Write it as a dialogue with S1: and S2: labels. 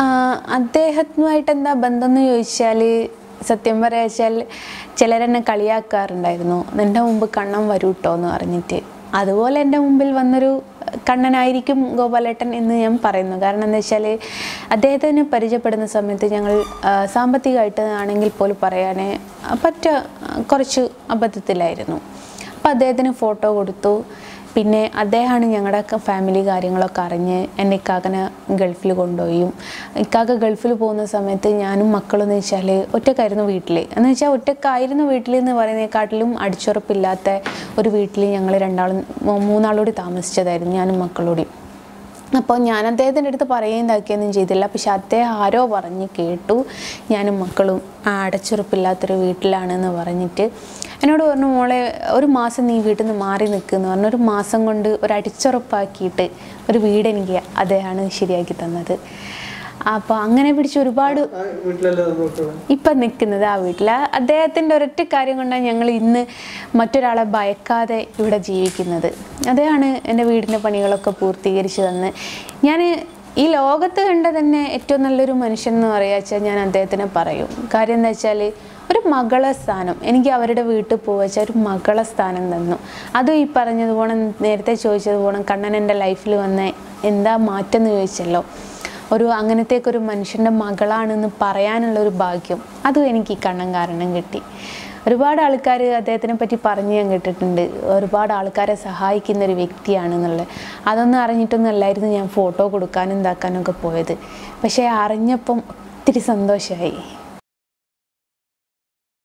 S1: ആ, അദ്ദേഹത്തുമായിട്ട് എന്താ ബന്ധം എന്ന് ചോദിച്ചാൽ സത്യം പറയാ വെച്ചാൽ ചിലരെന്നെ കളിയാക്കാറുണ്ടായിരുന്നു നിൻ്റെ മുമ്പ് കണ്ണൻ വരൂട്ടോ എന്ന് പറഞ്ഞിട്ട് അതുപോലെ എൻ്റെ മുമ്പിൽ വന്നൊരു കണ്ണനായിരിക്കും ഗോപാലേട്ടൻ എന്ന് ഞാൻ പറയുന്നു കാരണം എന്താ വെച്ചാൽ അദ്ദേഹത്തിന് പരിചയപ്പെടുന്ന സമയത്ത് ഞങ്ങൾ ആ, സാമ്പത്തികമായിട്ട് ആണെങ്കിൽ പോലും പറയാൻ പറ്റ കുറച്ച് അബദ്ധത്തിലായിരുന്നു അപ്പോൾ അദ്ദേഹത്തിന് ഫോട്ടോ കൊടുത്തു പിന്നെ അദ്ദേഹമാണ് ഞങ്ങളുടെ ഫാമിലി കാര്യങ്ങളൊക്കെ അറിഞ്ഞ് എൻ്റെ ഇക്കാക്കനെ ഗൾഫിൽ കൊണ്ടുപോയും ഇക്കാക്ക ഗൾഫിൽ പോകുന്ന സമയത്ത് ഞാനും മക്കളും എന്ന് വെച്ചാൽ ഒറ്റക്കായിരുന്നു വീട്ടിൽ എന്ന് വെച്ചാൽ ഒറ്റക്കായിരുന്നു വീട്ടിൽ എന്ന് പറയുന്നതിനെക്കാട്ടിലും അടിച്ചുറപ്പില്ലാത്ത ഒരു വീട്ടിൽ ഞങ്ങൾ രണ്ടാളും മൂ- മൂന്നാളൂടി താമസിച്ചതായിരുന്നു ഞാനും മക്കളൂടി അപ്പോൾ ഞാൻ അദ്ദേഹത്തിൻ്റെ അടുത്ത് പറയുകയും ഇതാക്കിയൊന്നും ചെയ്തില്ല പക്ഷെ അദ്ദേഹം ആരോ പറഞ്ഞ് കേട്ടു ഞാനും മക്കളും ആ അടച്ചുറപ്പില്ലാത്തൊരു വീട്ടിലാണെന്ന് പറഞ്ഞിട്ട് എന്നോട് പറഞ്ഞു മോളെ ഒരു മാസം നീ വീട്ടിൽ നിന്ന് മാറി നിൽക്കുമെന്ന് പറഞ്ഞു ഒരു മാസം കൊണ്ട് ഒരു അടിച്ചുറപ്പാക്കിയിട്ട് ഒരു വീട് എനിക്ക് അദ്ദേഹമാണ് ശരിയാക്കി തന്നത് അപ്പോൾ അങ്ങനെ പിടിച്ച് ഒരുപാട്
S2: ആ വീട്ടിലല്ലേ നമ്മൾക്ക്
S1: ഇപ്പം നിൽക്കുന്നത് ആ വീട്ടിൽ അദ്ദേഹത്തിൻ്റെ ഒരൊറ്റ കാര്യം കൊണ്ടാണ് ഞങ്ങൾ ഇന്ന് മറ്റൊരാളെ ഭയക്കാതെ ഇവിടെ ജീവിക്കുന്നത് അദ്ദേഹമാണ് എൻ്റെ വീടിൻ്റെ പണികളൊക്കെ പൂർത്തീകരിച്ച് തന്ന് ഞാൻ ഈ ലോകത്ത് കണ്ട തന്നെ ഏറ്റവും നല്ലൊരു മനുഷ്യൻ എന്ന് പറയുക വെച്ചാൽ ഞാൻ അദ്ദേഹത്തിനെ പറയും കാര്യം എന്താ വെച്ചാൽ ഒരു മകളെ സ്ഥാനം എനിക്ക് അവരുടെ വീട്ടിൽ പോവുക ഒരു മകളെ സ്ഥാനം തന്നു അതും ഈ പറഞ്ഞതുപോലെ നേരത്തെ ചോദിച്ചതുപോലെ കണ്ണൻ എൻ്റെ ലൈഫിൽ വന്ന എന്താ മാറ്റം എന്ന് ചോദിച്ചല്ലോ ഒരു അങ്ങനത്തേക്ക് ഒരു മനുഷ്യൻ്റെ മകളാണെന്ന് പറയാനുള്ള ഒരു ഭാഗ്യം അതും എനിക്ക് ഈ കണ്ണൻ കാരണം കിട്ടി ഒരുപാട് ആൾക്കാർ അദ്ദേഹത്തിനെ പറ്റി പറഞ്ഞ് ഞാൻ കേട്ടിട്ടുണ്ട് ഒരുപാട് ആൾക്കാരെ സഹായിക്കുന്ന ഒരു വ്യക്തിയാണെന്നുള്ളത് അതൊന്നും അറിഞ്ഞിട്ടൊന്നും അല്ലായിരുന്നു ഞാൻ ഫോട്ടോ കൊടുക്കാനും ഇതാക്കാനും ഒക്കെ പോയത് പക്ഷേ അറിഞ്ഞപ്പം ഒത്തിരി സന്തോഷമായി